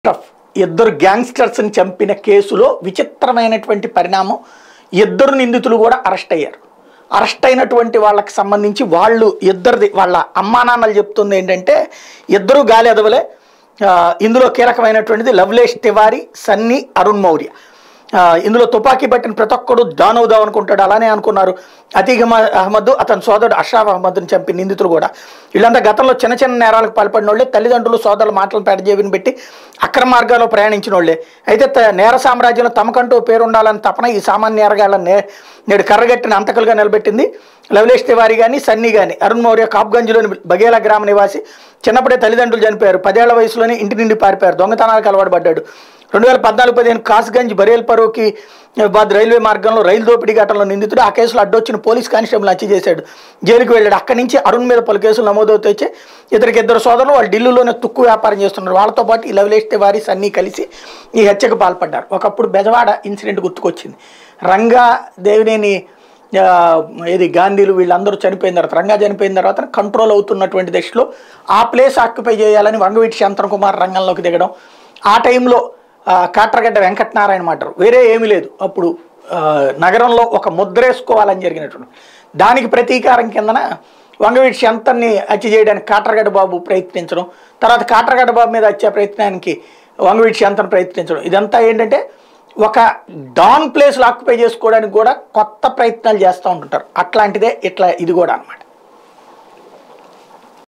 tough ఇద్దరు గ్యాంగ్స్టర్స్ని చంపిన కేసులో విచిత్రమైనటువంటి పరిణామం ఇద్దరు నిందితులు కూడా అరెస్ట్ అయ్యారు అరెస్ట్ అయినటువంటి వాళ్ళకి సంబంధించి వాళ్ళు ఇద్దరిది వాళ్ళ అమ్మా నాన్నలు చెప్తుంది ఏంటంటే ఇద్దరు గాలి ఎదవలే ఆ, ఇందులో కీలకమైనటువంటిది లవ్లేష్ తివారీ సన్నీ అరుణ్ మౌర్య ఆ, ఇందులో తుపాకీ పట్టిన ప్రతి ఒక్కడు డాన్ అవుదాం అనుకుంటాడు అలానే అనుకున్నారు అతీక్ అహ్మ- అహ్మద్ అతని సోదరుడు అష్రాఫ్ అహ్మద్ని చంపి నిందితులు కూడా వీళ్ళంతా గతంలో చిన్న చిన్న నేరాలకు పాల్పడిన వాళ్ళే తల్లిదండ్రులు సోదరుల మాటలను పెడజేవిని పెట్టి అక్రమ మార్గాల్లో ప్రయాణించిన వాళ్ళే అయితే త- నేర సామ్రాజ్యంలో తమకంటూ పేరు ఉండాలని తపన ఈ సామాన్య నేరగాళ్ళని నే నేడు కర్రగట్టిన అంతకులుగా నిలబెట్టింది లవలేష్ తివారీ కానీ సన్నీ కానీ అరుణ్ మౌర్య కాప్గంజ్లోని బగేలా గ్రామ నివాసి చిన్నప్పుడే తల్లిదండ్రులు చనిపోయారు పదేళ్ల వయసులోనే ఇంటి నుండి పారిపోయారు దొంగతనాలకు అలవాటు పడ్డాడు రెండు వేల పద్నాలుగు పదిహేను కాస్గంజ్ బరేల్ పరోకి బాద్ రైల్వే మార్గంలో రైలు దోపిడీ ఘటనలో నిందితుడు ఆ కేసులో అడ్డొచ్చిన పోలీస్ కానిస్టేబుల్ హత్య చేశాడు జైలుకు వెళ్ళాడు అక్కడి నుంచి అరుణ్ మీద పలు కేసులు నమోదవుతాయి ఇద్దరికి ఇద్దరు సోదరులు వాళ్ళు ఢిల్లీలోనే తుక్కు వ్యాపారం చేస్తున్నారు వాళ్ళతో పాటు ఈ లవలేష్ తివారీ సన్నీ కలిసి ఈ హత్యకు పాల్పడ్డారు ఒకప్పుడు బెజవాడ ఇన్సిడెంట్ గుర్తుకొచ్చింది రంగా దేవినేని ఆ, ఇది గాంధీలు వీళ్ళందరూ చనిపోయిన తర్వాత రంగా చనిపోయిన తర్వాత కంట్రోల్ అవుతున్నటువంటి దశలో ఆ ప్లేస్ ఆక్యుపై చేయాలని వంగవీటి శంతన్ కుమార్ రంగంలోకి దిగడం ఆ టైంలో ఆ, కాట్రగడ్డ వెంకటనారాయణ మాటరు వేరే ఏమీ లేదు అప్పుడు ఆ, నగరంలో ఒక ముద్రేసుకోవాలని జరిగినటువంటి దానికి ప్రతీకారం కిందన వంగవీటి శంతన్ని హత్య చేయడానికి కాట్రగడ్డ బాబు ప్రయత్నించడం తర్వాత కాట్రగడ్డ బాబు మీద హత్య ప్రయత్నానికి వంగవీటి శంతన్ ప్రయత్నించడం ఇదంతా ఏంటంటే ఒక డాన్ ప్లేస్లు ఆక్యుపై చేసుకోవడానికి కూడా కొత్త ప్రయత్నాలు చేస్తూ ఉంటుంటారు అట్లాంటిదే ఇట్లా ఇది కూడా అన్నమాట